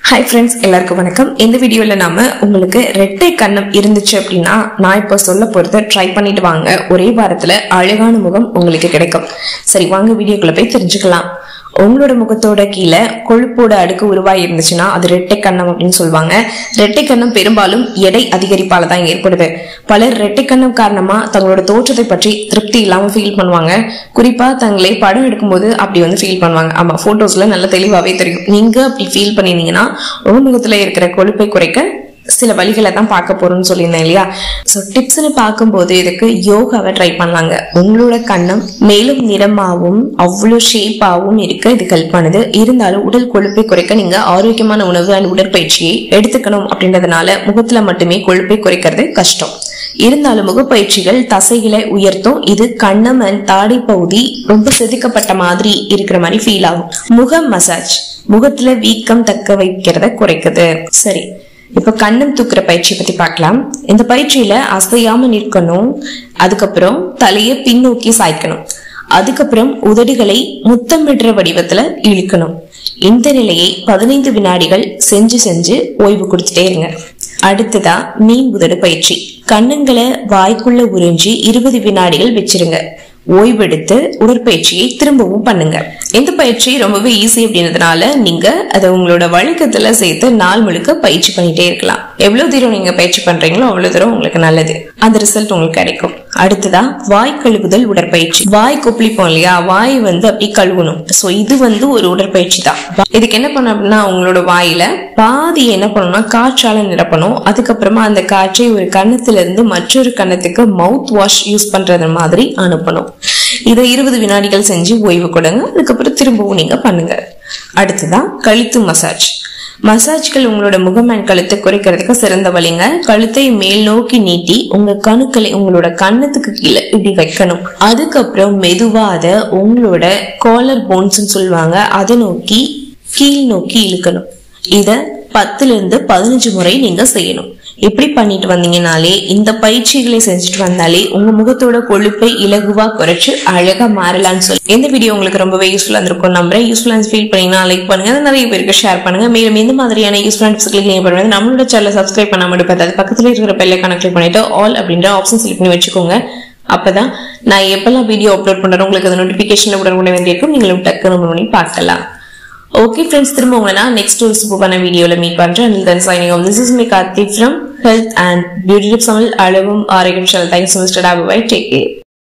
hi friends எல்லாருக்கும் வணக்கம் இந்த வீடியோவில் நாம உங்களுக்கு ரெட்டை கண்ணம் இருந்துச்சு அப்படின்னா நான் இப்போ சொல்ல போறத ட்ரை பண்ணிட்டு வாங்க ஒரே வாரத்துல அழகான முகம் உங்களுக்கு கிடைக்கும் சரி வாங்க வீடியோக்குள்ள போய் தெரிஞ்சுக்கலாம் உங்களோட முகத்தோட கீழே கொழுப்போட அடுக்கு உருவாகி இருந்துச்சுன்னா அது ரெட்டை கண்ணம் அப்படின்னு சொல்லுவாங்க ரெட்டை கண்ணம் பெரும்பாலும் எடை அதிகரிப்பால தான் ஏற்படுது பலர் ரெட்டை கண்ணம் காரணமா தங்களோட தோற்றத்தை பற்றி திருப்தி இல்லாம ஃபீல் பண்ணுவாங்க குறிப்பா தங்களை படம் எடுக்கும்போது அப்படி வந்து ஃபீல் பண்ணுவாங்க ஆமா போட்டோஸ்ல நல்ல தெளிவாவே தெரியும் நீங்க அப்படி ஃபீல் பண்ணிருந்தீங்கன்னா உங்க முகத்துல இருக்கிற கொழுப்பை குறைக்க சில வழிகளை தான் பார்க்க போறோம்னு சொல்லியிருந்தேன் இல்லையா ஸோ டிப்ஸ்னு பார்க்கும்போது இதுக்கு யோகாவை ட்ரை பண்ணலாங்க உங்களோட கண்ணம் மேலும் நிறமாவும் அவ்வளோ ஷேப்பாகவும் இருக்க இது ஹெல்ப் பண்ணுது இருந்தாலும் உடல் கொழுப்பை குறைக்க நீங்க ஆரோக்கியமான உணவு அண்ட் உடற்பயிற்சியை எடுத்துக்கணும் அப்படின்றதுனால முகத்துல மட்டுமே கொழுப்பை குறைக்கிறது கஷ்டம் இருந்தாலும் முகப்பயிற்சிகள் தசைகளை உயர்த்தும் இது கண்ணம் அண்ட் தாடை பகுதி ரொம்ப செதுக்கப்பட்ட மாதிரி இருக்கிற மாதிரி ஃபீல் ஆகும் முக மசாஜ் முகத்துல வீக்கம் தக்க வைக்கிறத குறைக்குது சரி இப்ப கண்ணம் தூக்குற பயிற்சி பத்தி பார்க்கலாம் இந்த பயிற்சியில அசையாம நிற்கணும் அதுக்கப்புறம் தலையை பின்னோக்கி சாய்க்கணும் அதுக்கப்புறம் உதடுகளை முத்தமிடுற வடிவத்துல இழுக்கணும் இந்த நிலையை பதினைந்து வினாடிகள் செஞ்சு செஞ்சு ஓய்வு கொடுத்துட்டே இருங்க அடுத்ததா மீன் உதடு பயிற்சி கண்ணுங்களை வாய்க்குள்ள உறிஞ்சி இருபது வினாடிகள் வச்சிருங்க ஓய்வெடுத்து உடற்பயிற்சியை திரும்பவும் பண்ணுங்க இந்த பயிற்சி ரொம்பவே ஈஸி அப்படின்றதுனால நீங்க அதை உங்களோட வழக்கத்துல சேர்த்து நாள் முழுக்க பயிற்சி பண்ணிட்டே இருக்கலாம் எவ்வளவு தூரம் நீங்க பயிற்சி பண்றீங்களோ அவ்வளவு தூரம் உங்களுக்கு நல்லது அந்த ரிசல்ட் உங்களுக்கு கிடைக்கும் அடுத்ததா வாய் கழுவுதல் உடற்பயிற்சி வாய் கொப்பளிப்போம் இல்லையா வாய் வந்து அப்படி கழுவணும் சோ இது வந்து ஒரு உடற்பயிற்சி தான் இதுக்கு என்ன பண்ண அப்படின்னா உங்களோட வாயில பாதி என்ன பண்ணணும்னா காற்றால நிரப்பணும் அதுக்கப்புறமா அந்த காற்றை ஒரு கன்னத்துல இருந்து மற்றொரு கன்னத்துக்கு மவுத் வாஷ் யூஸ் பண்றது மாதிரி அனுப்பணும் இதை இருபது வினாடிகள் செஞ்சு ஓய்வு கொடுங்க அதுக்கப்புறம் திரும்பவும் நீங்க பண்ணுங்க அடுத்ததா கழுத்து மசாஜ் மசாஜ்கள் உங்களோட முகம் அண்ட் கழுத்தை குறைக்கிறதுக்கு சிறந்த வழிங்க கழுத்தை மேல் நோக்கி நீட்டி உங்க கணுக்களை உங்களோட கன்னத்துக்கு கீழே இப்படி வைக்கணும் அதுக்கப்புறம் மெதுவா அதை உங்களோட காலர் போன்ஸ் சொல்லுவாங்க அதை நோக்கி கீழ் நோக்கி இழுக்கணும் இத பத்துல இருந்து பதினஞ்சு முறை நீங்க செய்யணும் இப்படி பண்ணிட்டு வந்தீங்கனாலே இந்த பயிற்சிகளை செஞ்சுட்டு வந்தாலே உங்க முகத்தோட கொழுப்பை இலகுவா குறைச்சு அழகா மாறலாம்னு சொல்லி இந்த வீடியோ உங்களுக்கு ரொம்பவே யூஸ்ஃபுல்லா இருந்திருக்கும் நம்புறேன் யூஸ்ஃபுல்லா ஃபீல் பண்ணீங்கன்னா லைக் பண்ணுங்க அதை நிறைய பேருக்கு ஷேர் பண்ணுங்க மேலும் இந்த மாதிரியான யூஸ்ஃபுல்லான டிப்ஸ் கிளிக் பண்ணுங்க நம்மளோட சேனல் சப்ஸ்கிரைப் பண்ணாம இருப்பது அது பக்கத்துல இருக்கிற பெல்லைக்கான கிளிக் பண்ணிட்டு ஆல் அப்படின்ற ஆப்ஷன் செலக்ட் பண்ணி வச்சுக்கோங்க அப்பதான் நான் எப்பெல்லாம் வீடியோ அப்லோட் பண்றேன் உங்களுக்கு அந்த நோட்டிபிகேஷன் உடனே வேண்டியிருக்கும் நீங்களும் டக்குனு பண்ணி பார்க்கலாம் ஓகே ஃப்ரெண்ட்ஸ் திரும்ப உங்களை நான் நெக்ஸ்ட் ஒரு சூப்பரான வீடியோல மீட் பண்றேன் and then signing off this is me Karthik from health and beauty tips Tamil அளவும் ஆரோக்கியம் சேனல் தேங்க்ஸ் மிஸ்டர் டாபு பை டேக் கேர்